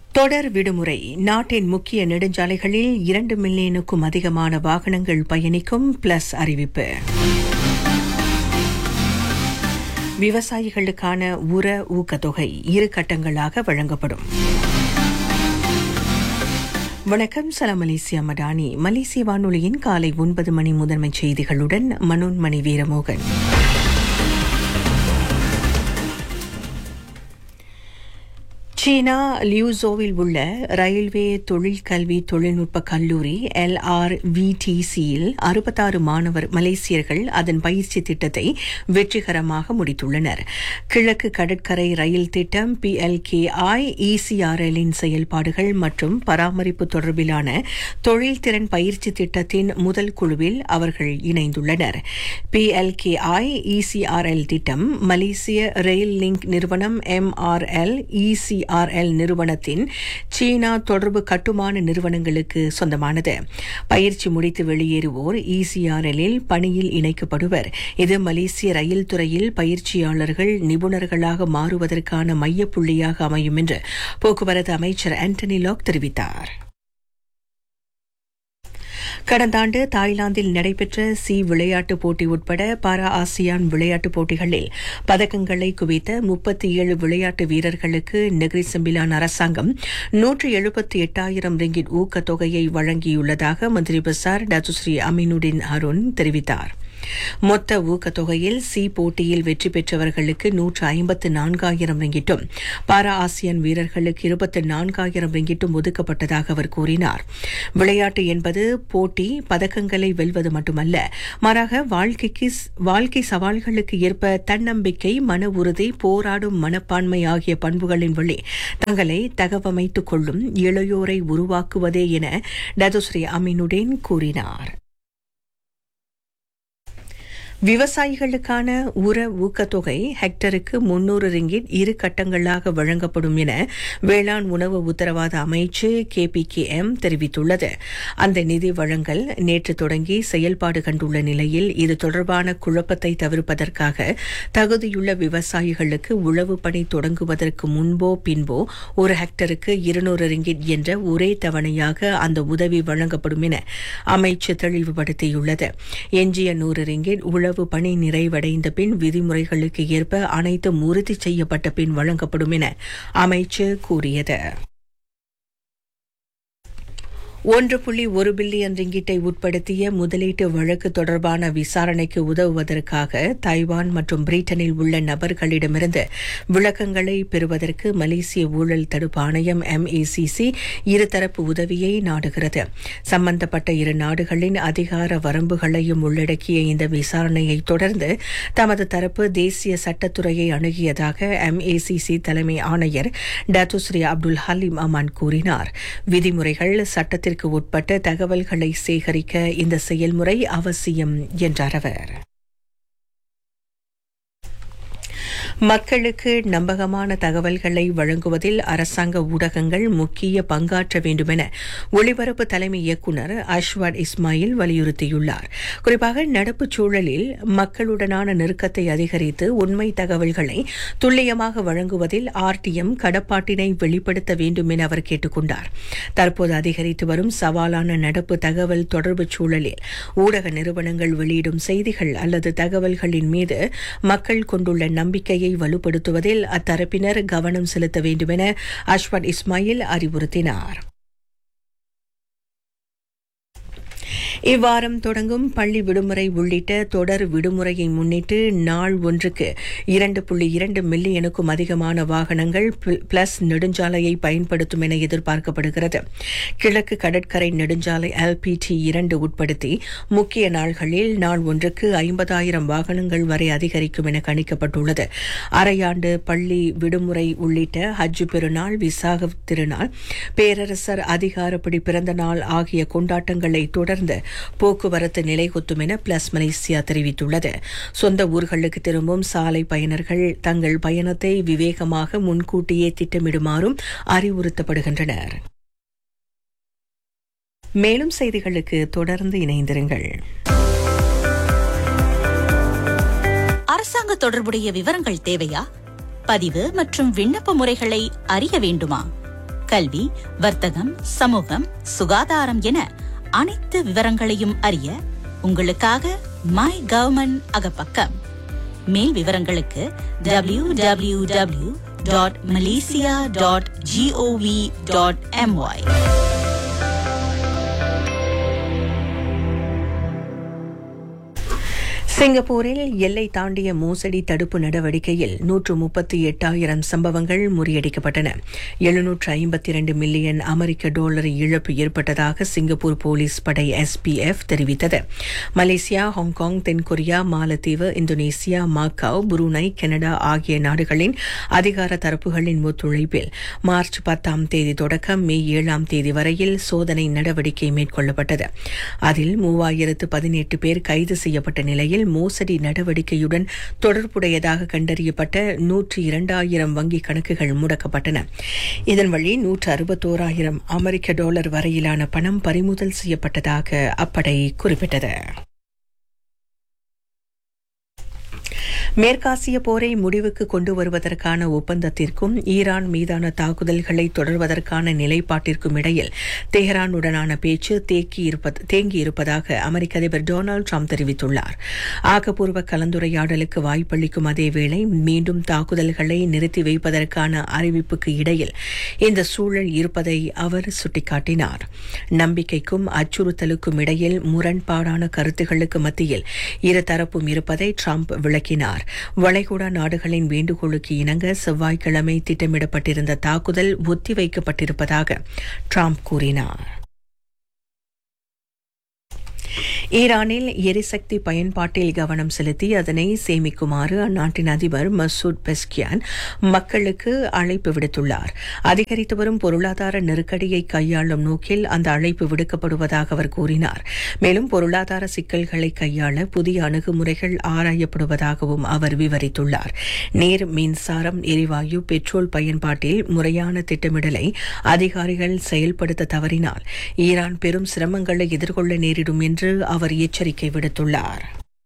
தொடர் விடுமுறை நாட்டின் முக்கிய நெடுஞ்சாலைகளில் இரண்டு மில்லியனுக்கும் அதிகமான வாகனங்கள் பயணிக்கும் பிளஸ் அறிவிப்பு விவசாயிகளுக்கான உர ஊக்கத்தொகை இரு கட்டங்களாக வழங்கப்படும் வணக்கம் சலாம் மலேசியா மடானி மலேசிய வானொலியின் காலை ஒன்பது மணி முதன்மை செய்திகளுடன் மனோன்மணி வீரமோகன் சீனா லியூசோவில் உள்ள ரயில்வே தொழிற்கல்வி தொழில்நுட்ப கல்லூரி எல்ஆர் விடிசியில் அறுபத்தாறு மாணவர் மலேசியர்கள் அதன் பயிற்சி திட்டத்தை வெற்றிகரமாக முடித்துள்ளனர் கிழக்கு கடற்கரை ரயில் திட்டம் பிஎல்கேஐ இசிஆர்எல்லின் செயல்பாடுகள் மற்றும் பராமரிப்பு தொடர்பிலான தொழில்திறன் பயிற்சி திட்டத்தின் முதல் குழுவில் அவர்கள் இணைந்துள்ளனர் பிஎல்கேஐ இசிஆர்எல் திட்டம் மலேசிய ரயில் லிங்க் நிறுவனம் எம்ஆர்எல் இசி ஆர்எல் நிறுவனத்தின் சீனா தொடர்பு கட்டுமான நிறுவனங்களுக்கு சொந்தமானது பயிற்சி முடித்து வெளியேறுவோர் இசிஆர்எல்லில் பணியில் இணைக்கப்படுவர் இது மலேசிய ரயில் துறையில் பயிற்சியாளர்கள் நிபுணர்களாக மாறுவதற்கான மையப்புள்ளியாக அமையும் என்று போக்குவரத்து அமைச்சர் ஆண்டனி லாக் தெரிவித்தார் கடந்த ஆண்டு தாய்லாந்தில் நடைபெற்ற சி விளையாட்டுப் போட்டி உட்பட பாரா ஆசியான் விளையாட்டுப் போட்டிகளில் பதக்கங்களை குவித்த முப்பத்தி ஏழு விளையாட்டு வீரர்களுக்கு நெகிரி செம்பிலான் அரசாங்கம் நூற்று எழுபத்தி எட்டாயிரம் ரிங்கிட் ஊக்கத்தொகையை வழங்கியுள்ளதாக மந்திரி பசார் டாத்துஸ்ரீ அமீனுடின் அருண் தெரிவித்தார் மொத்த ஊக்கத்தொகையில் சி போட்டியில் வெற்றி பெற்றவர்களுக்கு நூற்று ஐம்பத்து நான்காயிரம் ரிங்கிட்டும் பாரா ஆசியன் வீரர்களுக்கு இருபத்தி நான்காயிரம் ரிங்கிட்டும் ஒதுக்கப்பட்டதாக அவர் கூறினார் விளையாட்டு என்பது போட்டி பதக்கங்களை வெல்வது மட்டுமல்ல மாறாக வாழ்க்கைக்கு வாழ்க்கை சவால்களுக்கு ஏற்ப தன்னம்பிக்கை மன உறுதி போராடும் மனப்பான்மை ஆகிய பண்புகளின் வழி தங்களை தகவமைத்துக் கொள்ளும் இளையோரை உருவாக்குவதே என டதுஸ்ரீ அமீனுடேன் கூறினார் விவசாயிகளுக்கான உர ஊக்கத்தொகை ஹெக்டருக்கு முன்னூறு ரிங்கிட் இரு கட்டங்களாக வழங்கப்படும் என வேளாண் உணவு உத்தரவாத அமைச்சு கே பி கே எம் தெரிவித்துள்ளது அந்த நிதி வழங்கல் நேற்று தொடங்கி செயல்பாடு கண்டுள்ள நிலையில் இது தொடர்பான குழப்பத்தை தவிர்ப்பதற்காக தகுதியுள்ள விவசாயிகளுக்கு உழவு பணி தொடங்குவதற்கு முன்போ பின்போ ஒரு ஹெக்டருக்கு இருநூறு ரிங்கிட் என்ற ஒரே தவணையாக அந்த உதவி வழங்கப்படும் என அமைச்சு தெளிவுபடுத்தியுள்ளது எஞ்சிய நூறு ரிங்கிட் உழவு பணி நிறைவடைந்த பின் விதிமுறைகளுக்கு ஏற்ப அனைத்தும் உறுதி செய்யப்பட்ட பின் வழங்கப்படும் என அமைச்சு கூறியது ஒன்று புள்ளி ஒரு பில்லியன் ரிங்கிட்டை உட்படுத்திய முதலீட்டு வழக்கு தொடர்பான விசாரணைக்கு உதவுவதற்காக தைவான் மற்றும் பிரிட்டனில் உள்ள நபர்களிடமிருந்து விளக்கங்களை பெறுவதற்கு மலேசிய ஊழல் தடுப்பு ஆணையம் எம்ஏசிசி இருதரப்பு உதவியை நாடுகிறது சம்பந்தப்பட்ட இரு நாடுகளின் அதிகார வரம்புகளையும் உள்ளடக்கிய இந்த விசாரணையை தொடர்ந்து தமது தரப்பு தேசிய சட்டத்துறையை அணுகியதாக எம்ஏசிசி தலைமை ஆணையர் டாத்துஸ்ரீ அப்துல் ஹலீம் அமான் கூறினார் விதிமுறைகள் சட்டத்தில் சட்டத்திற்கு உட்பட்ட தகவல்களை சேகரிக்க இந்த செயல்முறை அவசியம் என்றார் அவர் மக்களுக்கு நம்பகமான தகவல்களை வழங்குவதில் அரசாங்க ஊடகங்கள் முக்கிய பங்காற்ற வேண்டுமென ஒளிபரப்பு தலைமை இயக்குநர் அஷ்வாட் இஸ்மாயில் வலியுறுத்தியுள்ளார் குறிப்பாக நடப்பு சூழலில் மக்களுடனான நெருக்கத்தை அதிகரித்து உண்மை தகவல்களை துல்லியமாக வழங்குவதில் ஆர்டிஎம் கடப்பாட்டினை வெளிப்படுத்த வேண்டும் என அவர் கேட்டுக் கொண்டார் தற்போது அதிகரித்து வரும் சவாலான நடப்பு தகவல் தொடர்பு சூழலில் ஊடக நிறுவனங்கள் வெளியிடும் செய்திகள் அல்லது தகவல்களின் மீது மக்கள் கொண்டுள்ள நம்பிக்கையை வலுப்படுத்துவதில் அத்தரப்பினர் கவனம் செலுத்த வேண்டுமென அஷ்வத் இஸ்மாயில் அறிவுறுத்தினார் இவ்வாரம் தொடங்கும் பள்ளி விடுமுறை உள்ளிட்ட தொடர் விடுமுறையை முன்னிட்டு நாள் ஒன்றுக்கு இரண்டு புள்ளி இரண்டு மில்லியனுக்கும் அதிகமான வாகனங்கள் பிளஸ் நெடுஞ்சாலையை பயன்படுத்தும் என எதிர்பார்க்கப்படுகிறது கிழக்கு கடற்கரை நெடுஞ்சாலை எல்பிடி இரண்டு உட்படுத்தி முக்கிய நாள்களில் நாள் ஒன்றுக்கு ஐம்பதாயிரம் வாகனங்கள் வரை அதிகரிக்கும் என கணிக்கப்பட்டுள்ளது அரையாண்டு பள்ளி விடுமுறை உள்ளிட்ட ஹஜ் பெருநாள் விசாக திருநாள் பேரரசர் அதிகாரப்படி பிறந்த நாள் ஆகிய கொண்டாட்டங்களை தொடர்ந்து போக்குவரத்து நிலைகுத்தும் என பிளஸ் மலேசியா தெரிவித்துள்ளது சொந்த ஊர்களுக்கு திரும்பும் சாலை பயணர்கள் தங்கள் பயணத்தை விவேகமாக முன்கூட்டியே திட்டமிடுமாறும் அறிவுறுத்தப்படுகின்றனர் மேலும் செய்திகளுக்கு தொடர்ந்து இணைந்திருங்கள் அரசாங்க தொடர்புடைய விவரங்கள் தேவையா பதிவு மற்றும் விண்ணப்ப முறைகளை அறிய வேண்டுமா கல்வி வர்த்தகம் சமூகம் சுகாதாரம் என அனைத்து விவரங்களையும் அறிய உங்களுக்காக மை கவர்மெண்ட் அகப்பக்கம் மேல் விவரங்களுக்கு W W W dot Malaysia dot GOV dot MY சிங்கப்பூரில் எல்லை தாண்டிய மோசடி தடுப்பு நடவடிக்கையில் நூற்று முப்பத்தி எட்டாயிரம் சம்பவங்கள் முறியடிக்கப்பட்டன எழுநூற்று ஐம்பத்தி இரண்டு மில்லியன் அமெரிக்க டாலர் இழப்பு ஏற்பட்டதாக சிங்கப்பூர் போலீஸ் படை எஸ்பிஎஃப் தெரிவித்தது மலேசியா ஹாங்காங் தென்கொரியா மாலத்தீவு இந்தோனேசியா மாக்காவ் புருனை கனடா ஆகிய நாடுகளின் அதிகார தரப்புகளின் ஒத்துழைப்பில் மார்ச் பத்தாம் தேதி தொடக்கம் மே ஏழாம் தேதி வரையில் சோதனை நடவடிக்கை மேற்கொள்ளப்பட்டது அதில் மூவாயிரத்து பதினெட்டு பேர் கைது செய்யப்பட்ட நிலையில் மோசடி நடவடிக்கையுடன் தொடர்புடையதாக கண்டறியப்பட்ட நூற்றி இரண்டாயிரம் வங்கி கணக்குகள் முடக்கப்பட்டன இதன் வழி நூற்று அறுபத்தோராயிரம் அமெரிக்க டாலர் வரையிலான பணம் பறிமுதல் செய்யப்பட்டதாக அப்படை குறிப்பிட்டது மேற்காசிய போரை முடிவுக்கு கொண்டு வருவதற்கான ஒப்பந்தத்திற்கும் ஈரான் மீதான தாக்குதல்களை தொடர்வதற்கான நிலைப்பாட்டிற்கும் இடையில் தெஹ்ரானுடனான பேச்சு தேங்கியிருப்பதாக அமெரிக்க அதிபர் டொனால்டு ட்ரம்ப் தெரிவித்துள்ளார் ஆக்கப்பூர்வ கலந்துரையாடலுக்கு வாய்ப்பளிக்கும் அதேவேளை மீண்டும் தாக்குதல்களை நிறுத்தி வைப்பதற்கான அறிவிப்புக்கு இடையில் இந்த சூழல் இருப்பதை அவர் சுட்டிக்காட்டினார் நம்பிக்கைக்கும் அச்சுறுத்தலுக்கும் இடையில் முரண்பாடான கருத்துகளுக்கு மத்தியில் இருதரப்பும் இருப்பதை ட்ரம்ப் விளக்கினார் வளைகுடா நாடுகளின் வேண்டுகோளுக்கு இணங்க செவ்வாய்க்கிழமை திட்டமிடப்பட்டிருந்த தாக்குதல் ஒத்திவைக்கப்பட்டிருப்பதாக ட்ரம்ப் கூறினார் ஈரானில் எரிசக்தி பயன்பாட்டில் கவனம் செலுத்தி அதனை சேமிக்குமாறு அந்நாட்டின் அதிபர் மசூத் பெஸ்கியான் மக்களுக்கு அழைப்பு விடுத்துள்ளார் அதிகரித்து வரும் பொருளாதார நெருக்கடியை கையாளும் நோக்கில் அந்த அழைப்பு விடுக்கப்படுவதாக அவர் கூறினார் மேலும் பொருளாதார சிக்கல்களை கையாள புதிய அணுகுமுறைகள் ஆராயப்படுவதாகவும் அவர் விவரித்துள்ளார் நீர் மின்சாரம் எரிவாயு பெட்ரோல் பயன்பாட்டில் முறையான திட்டமிடலை அதிகாரிகள் செயல்படுத்த தவறினால் ஈரான் பெரும் சிரமங்களை எதிர்கொள்ள நேரிடும் என்று அவர் எச்சரிக்கை விடுத்துள்ளார்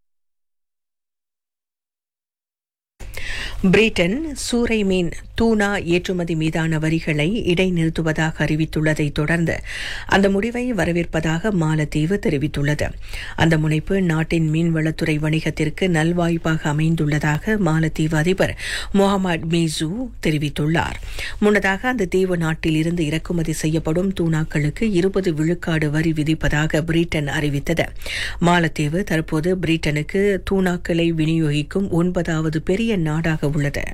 பிரிட்டன் சூறை மீன் தூனா ஏற்றுமதி மீதான வரிகளை இடைநிறுத்துவதாக அறிவித்துள்ளதை தொடர்ந்து அந்த முடிவை வரவேற்பதாக மாலத்தீவு தெரிவித்துள்ளது அந்த முனைப்பு நாட்டின் மீன்வளத்துறை வணிகத்திற்கு நல்வாய்ப்பாக அமைந்துள்ளதாக மாலத்தீவு அதிபர் முகமது மீசு தெரிவித்துள்ளார் முன்னதாக அந்த தீவு நாட்டில் இருந்து இறக்குமதி செய்யப்படும் தூணாக்களுக்கு இருபது விழுக்காடு வரி விதிப்பதாக பிரிட்டன் அறிவித்தது மாலத்தீவு தற்போது பிரிட்டனுக்கு தூணாக்களை விநியோகிக்கும் ஒன்பதாவது பெரிய நாடாக உள்ளது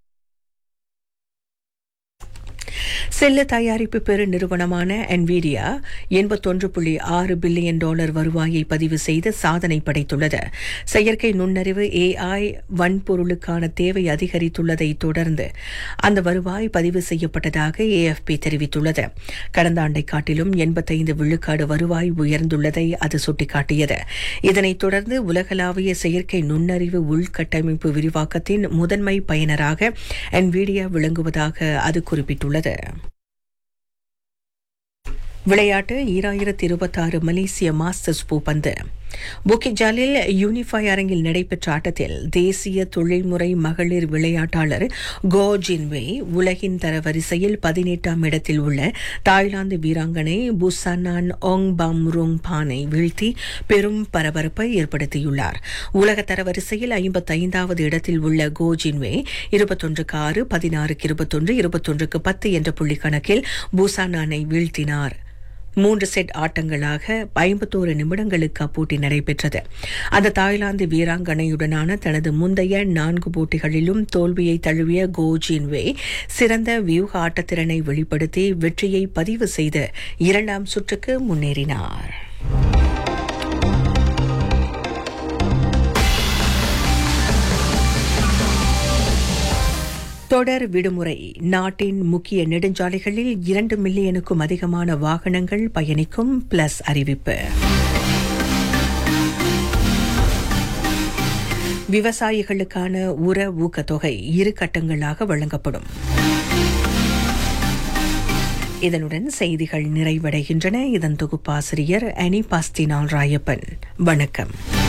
செல்ல தயாரிப்பு பெரு நிறுவனமான என்விடியா எண்பத்தொன்று புள்ளி ஆறு பில்லியன் டாலர் வருவாயை பதிவு செய்து சாதனை படைத்துள்ளது செயற்கை நுண்ணறிவு ஏஐ வன்பொருளுக்கான தேவை அதிகரித்துள்ளதை தொடர்ந்து அந்த வருவாய் பதிவு செய்யப்பட்டதாக ஏஎஃப்பி தெரிவித்துள்ளது கடந்த ஆண்டை காட்டிலும் எண்பத்தைந்து விழுக்காடு வருவாய் உயர்ந்துள்ளதை அது சுட்டிக்காட்டியது இதனைத் தொடர்ந்து உலகளாவிய செயற்கை நுண்ணறிவு உள்கட்டமைப்பு விரிவாக்கத்தின் முதன்மை பயனராக என்விடியா விளங்குவதாக அது குறிப்பிட்டுள்ளது விளையாட்டு ஈராயிரத்தி இருபத்தாறு மலேசிய மாஸ்டர்ஸ் பூப்பந்து புக்கிஜாலில் யூனிஃபை அரங்கில் நடைபெற்ற ஆட்டத்தில் தேசிய தொழில்முறை மகளிர் விளையாட்டாளர் கோ ஜின்வே உலகின் தரவரிசையில் பதினெட்டாம் இடத்தில் உள்ள தாய்லாந்து வீராங்கனை புசானான் ஒங் பாம் ருங் பானை வீழ்த்தி பெரும் பரபரப்பை ஏற்படுத்தியுள்ளார் உலக தரவரிசையில் ஐம்பத்தைந்தாவது இடத்தில் உள்ள கோ ஜின்வே இருபத்தொன்றுக்கு ஆறு பதினாறுக்கு இருபத்தொன்று இருபத்தொன்றுக்கு பத்து என்ற புள்ளி கணக்கில் புசானானை வீழ்த்தினார் மூன்று செட் ஆட்டங்களாக ஐம்பத்தோரு நிமிடங்களுக்கு அப்போட்டி நடைபெற்றது அந்த தாய்லாந்து வீராங்கனையுடனான தனது முந்தைய நான்கு போட்டிகளிலும் தோல்வியை தழுவிய கோ ஜின்வே சிறந்த வியூக ஆட்டத்திறனை வெளிப்படுத்தி வெற்றியை பதிவு செய்து இரண்டாம் சுற்றுக்கு முன்னேறினார் தொடர் விடுமுறை நாட்டின் முக்கிய நெடுஞ்சாலைகளில் இரண்டு மில்லியனுக்கும் அதிகமான வாகனங்கள் பயணிக்கும் பிளஸ் அறிவிப்பு விவசாயிகளுக்கான உர ஊக்கத்தொகை இரு கட்டங்களாக வழங்கப்படும் இதனுடன் செய்திகள் நிறைவடைகின்றன இதன் தொகுப்பாசிரியர் அனி பாஸ்தினால் ராயப்பன் வணக்கம்